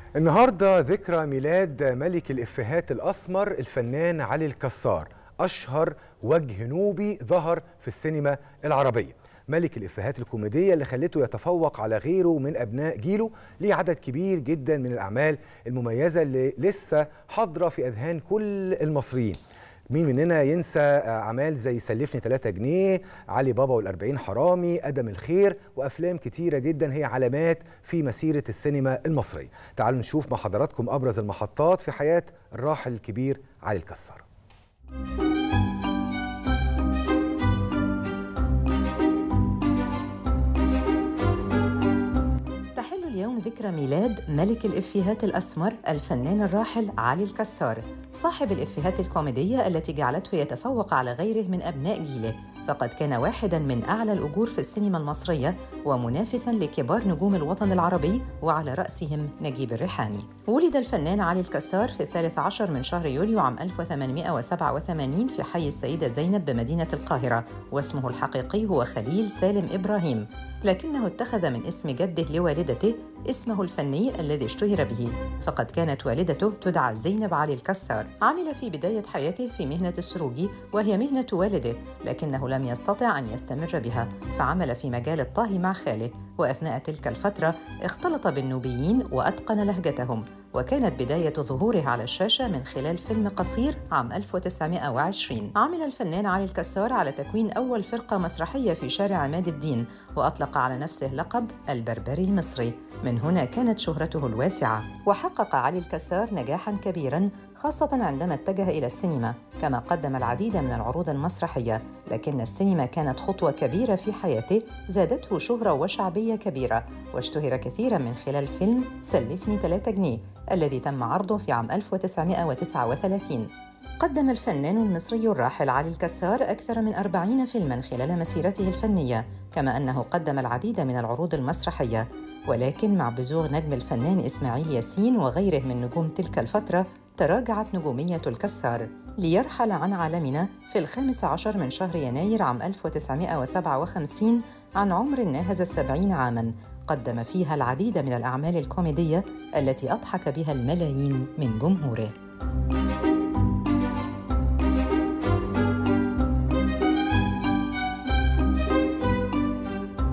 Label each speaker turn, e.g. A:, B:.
A: النهارده ذكرى ميلاد ملك الإفيهات الأسمر الفنان علي الكسار أشهر وجه نوبي ظهر في السينما العربية ملك الإفيهات الكوميدية اللي خلته يتفوق على غيره من أبناء جيله ليه عدد كبير جدا من الأعمال المميزة اللي لسه حاضرة في أذهان كل المصريين مين مننا ينسى أعمال زي سلفني 3 جنيه علي بابا والأربعين حرامي أدم الخير وأفلام كتيرة جدا هي علامات في مسيرة السينما المصرية تعالوا نشوف مع حضراتكم أبرز المحطات في حياة الراحل الكبير علي الكسار
B: تحل اليوم ذكرى ميلاد ملك الإفيهات الأسمر الفنان الراحل علي الكسار صاحب الإفيهات الكوميدية التي جعلته يتفوق على غيره من أبناء جيله فقد كان واحدا من أعلى الأجور في السينما المصرية ومنافسا لكبار نجوم الوطن العربي وعلى رأسهم نجيب الريحاني ولد الفنان علي الكسار في الثالث عشر من شهر يوليو عام 1887 في حي السيدة زينب بمدينة القاهرة واسمه الحقيقي هو خليل سالم إبراهيم لكنه اتخذ من اسم جده لوالدته اسمه الفني الذي اشتهر به فقد كانت والدته تدعى زينب علي الكسار عمل في بداية حياته في مهنة السروج وهي مهنة والده لكنه لم يستطع أن يستمر بها فعمل في مجال الطهي مع خاله وأثناء تلك الفترة اختلط بالنوبيين وأتقن لهجتهم وكانت بداية ظهوره على الشاشة من خلال فيلم قصير عام 1920 عمل الفنان علي الكسار على تكوين أول فرقة مسرحية في شارع عماد الدين وأطلق على نفسه لقب البربري المصري من هنا كانت شهرته الواسعة وحقق علي الكسار نجاحا كبيرا خاصة عندما اتجه إلى السينما كما قدم العديد من العروض المسرحية لكن السينما كانت خطوة كبيرة في حياته زادته شهرة وشعبية كبيرة واشتهر كثيرا من خلال فيلم سلفني 3 جنيه الذي تم عرضه في عام 1939 قدم الفنان المصري الراحل علي الكسار أكثر من أربعين فيلماً خلال مسيرته الفنية كما أنه قدم العديد من العروض المسرحية ولكن مع بزوغ نجم الفنان إسماعيل ياسين وغيره من نجوم تلك الفترة تراجعت نجومية الكسار ليرحل عن عالمنا في الخامس عشر من شهر يناير عام 1957 عن عمر ناهز السبعين عاماً قدم فيها العديد من الأعمال الكوميدية التي أضحك بها الملايين من جمهوره